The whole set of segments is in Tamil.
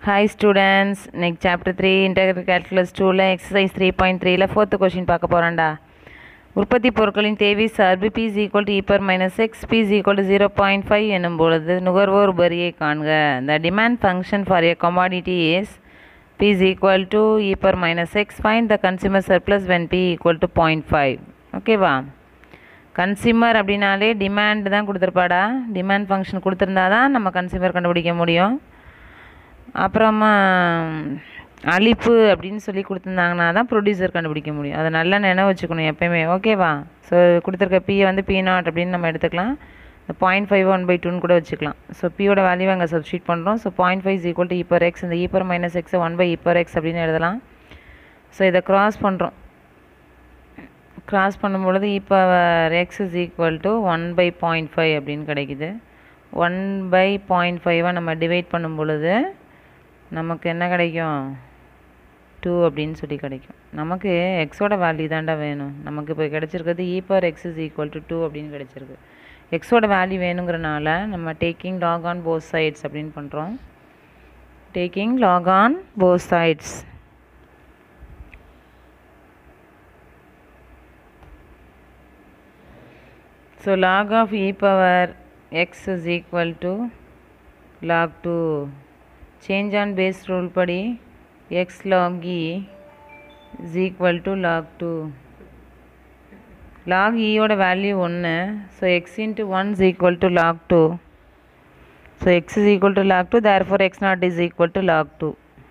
Hi students, next chapter 3 integral calculus 2ல exercise 3.3ல fourth question பார்க்க போகிறோம்டா உற்பத்தி பொருட்களின் தேவை சார்பு p is equal to e per minus x p is equal to 0.5 எனும் பொழுது நுகர்வோர் உபரியை காண்க the demand function for a commodity is p is equal to e per minus x find the consumer surplus when p equal to 0.5 ஓகேவா கன்சியூமர் அப்படின்னாலே டிமாண்ட் தான் கொடுத்துருப்பாடா டிமாண்ட் ஃபங்க்ஷன் கொடுத்துருந்தா தான் நம்ம கன்சியூமர் கண்டுபிடிக்க முடியும் அப்புறமா அழிப்பு அப்படின்னு சொல்லி கொடுத்துருந்தாங்கன்னா தான் ப்ரொடியூசர் கண்டுபிடிக்க முடியும் அதை நல்லா நினைவு வச்சுக்கணும் எப்பயுமே ஓகேவா ஸோ கொடுத்துருக்க பியை வந்து பி நாட் அப்படின்னு நம்ம எடுத்துக்கலாம் இந்த பாயிண்ட் ஃபைவ் ஒன் பை டூன்னு கூட வச்சுக்கலாம் ஸோ பியோட வேல்யூ அங்கே சப்ஸ்டியூட் பண்ணுறோம் so point five is equal to e power x இந்த e power minus x one by e power x அப்படின்னு எழுதலாம் ஸோ இதை க்ராஸ் பண்ணுறோம் க்ராஸ் பண்ணும்பொழுது இப்போ x is equal to one by point five அப்படின்னு கிடைக்குது ஒன் பை பாயிண்ட் ஃபைவை நம்ம டிவைட் பண்ணும் பொழுது நமக்கு என்ன கிடைக்கும் டூ அப்படின்னு சொல்லி கிடைக்கும் நமக்கு எக்ஸோட வேல்யூ தாண்டா வேணும் நமக்கு இப்போ கிடச்சிருக்கிறது e power x is equal to two அப்படின்னு கிடச்சிருக்கு எக்ஸோட வேல்யூ வேணுங்கிறனால நம்ம taking log on both sides அப்படின்னு பண்ணுறோம் taking log on both sides So log of e power x is equal to log 2. Change on base rule படி x log e is equal to log 2. log e ஓட வேல்யூ ஒன்று so x into one is equal to log two so x is equal to log two therefore x naught is equal to log two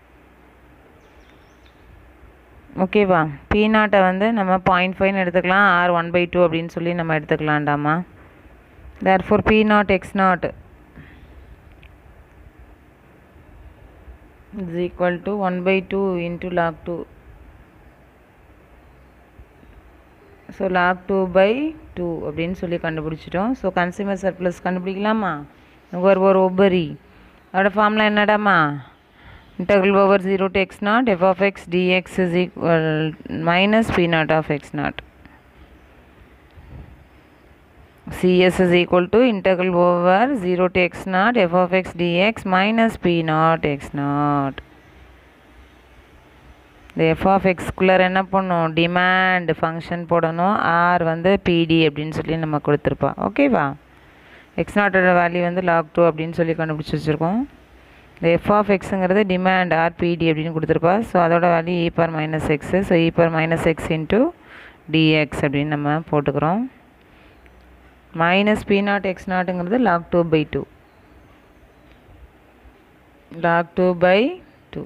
ஓகேவா பி நாட்டை வந்து நம்ம பாயிண்ட் ஃபைவ்னு எடுத்துக்கலாம் ஆர் ஒன் பை டூ அப்படின்னு சொல்லி நம்ம எடுத்துக்கலாம்டாமா therefore p naught x naught is equal to one by two into log two so log two by two அப்படின்னு சொல்லி கண்டுபிடிச்சிட்டோம் ஸோ கன்சியூமர் சர்ப்ளஸ் கண்டுபிடிக்கலாமா நுகர்வோர் ஒவ்வொரி அதோட ஃபார்முலா என்னடாமா integral over 0 to x naught f of x dx is equal minus p naught of x naught cs is equal to integral over 0 to x naught f of x dx minus p naught x naught இந்த எஃப் ஆஃப் எக்ஸ்குள்ளர் என்ன பண்ணும் டிமாண்ட் ஃபங்க்ஷன் போடணும் ஆர் வந்து பிடி அப்படின்னு சொல்லி நம்ம கொடுத்துருப்பா ஓகேவா எக்ஸ் நாட்டோட வேல்யூ வந்து லாக் டூ அப்படின்னு சொல்லி கண்டுபிடிச்சி வச்சுருக்கோம் இந்த எஃப் ஆஃப் எக்ஸுங்கிறது டிமாண்ட் ஆர்பிடி அப்படின்னு கொடுத்துருப்பா ஸோ அதோட value e power minus x so e power minus x into dx அப்படின்னு நம்ம போட்டுக்கிறோம் மைனஸ் பி நாட் எக்ஸ் நாட்டுங்கிறது log two by two log two by two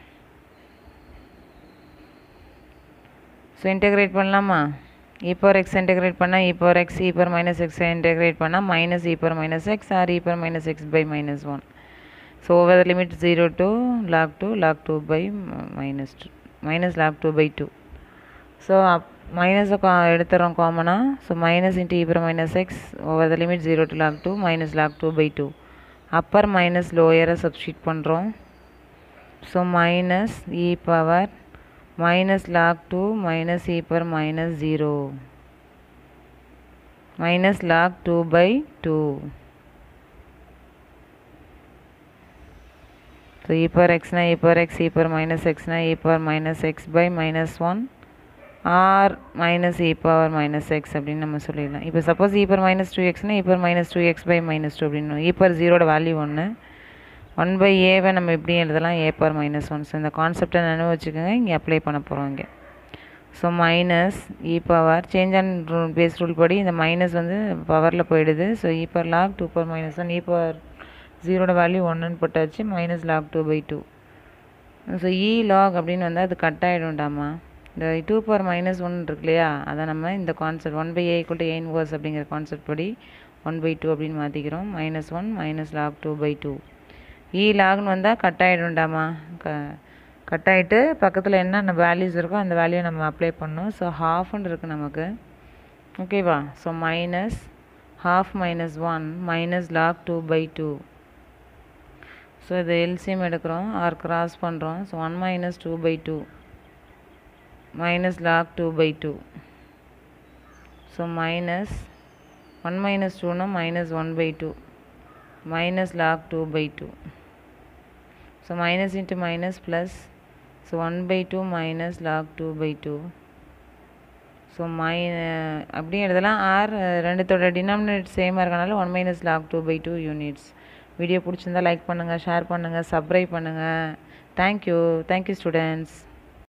so integrate பண்ணலாமா இ பவர் எக்ஸ் இன்டெகிரேட் பண்ணால் e power x e power minus x integrate பண்ணால் minus e power minus x or e power minus x by minus one So over the limit 0 to log 2, log 2 by minus 2, minus log 2 by 2. So up minus எடுத்துறோம் காமனாக so minus into e power minus x over the limit zero to log two minus log two by two upper minus லோயரை சப்ஸ்டியூட் பண்ணுறோம் so minus e power minus log two minus e power minus zero minus log two by two So e power x na e power x e power minus x na e power minus x by minus 1 or minus e power minus x அப்படின்னு நம்ம சொல்லிடலாம் இப்போ suppose e power minus 2x na e power minus 2x by minus 2 அப்படின்னு e power ஜீரோட வேல்யூ ஒன்று ஒன் பை ஏவை நம்ம எப்படி எழுதலாம் a power minus one so இந்த கான்செப்டை நினைவு வச்சுக்கோங்க இங்கே அப்ளை பண்ண போகிறோம் இங்கே so minus e power change and rule base rule படி இந்த மைனஸ் வந்து பவரில் போயிடுது so e power log two power minus one e power ஜீரோட வேல்யூ ஒன்றுன்னு போட்டாச்சு minus log two by two so e log அப்படின்னு வந்தால் அது கட் ஆகிடும்டாமா இந்த டூ பவர் மைனஸ் ஒன் இருக்கு இல்லையா அதை நம்ம இந்த concept one by a equal to a inverse அப்படிங்கிற கான்செப்ட் படி ஒன் பை டூ அப்படின்னு மாற்றிக்கிறோம் minus one minus log two by two e லாக்னு வந்தால் கட் ஆகிடும்டாமா க கட் ஆகிட்டு பக்கத்தில் என்னென்ன வேல்யூஸ் இருக்கோ அந்த வேல்யூ நம்ம அப்ளை பண்ணணும் ஸோ ஹாஃப்னு இருக்குது நமக்கு ஓகேவா so minus half minus one minus log two by two so இது எல்சிஎம் எடுக்கிறோம் ஆர் கிராஸ் பண்ணுறோம் so one minus two by two minus log two by two so minus one minus டூனா minus one by two minus log two by two so minus into minus plus so one by two minus log two by two so மை அப்படியும் எழுதலாம் ஆர் ரெண்டுத்தோட டினாமினேட் சேமாக இருக்கனால one minus log two by two units video பிடிச்சிருந்தா லைக் பண்ணுங்கள் ஷேர் பண்ணுங்கள் சப்ஸ்கிரைப் பண்ணுங்கள் தேங்க்யூ தேங்க்யூ ஸ்டூடெண்ட்ஸ்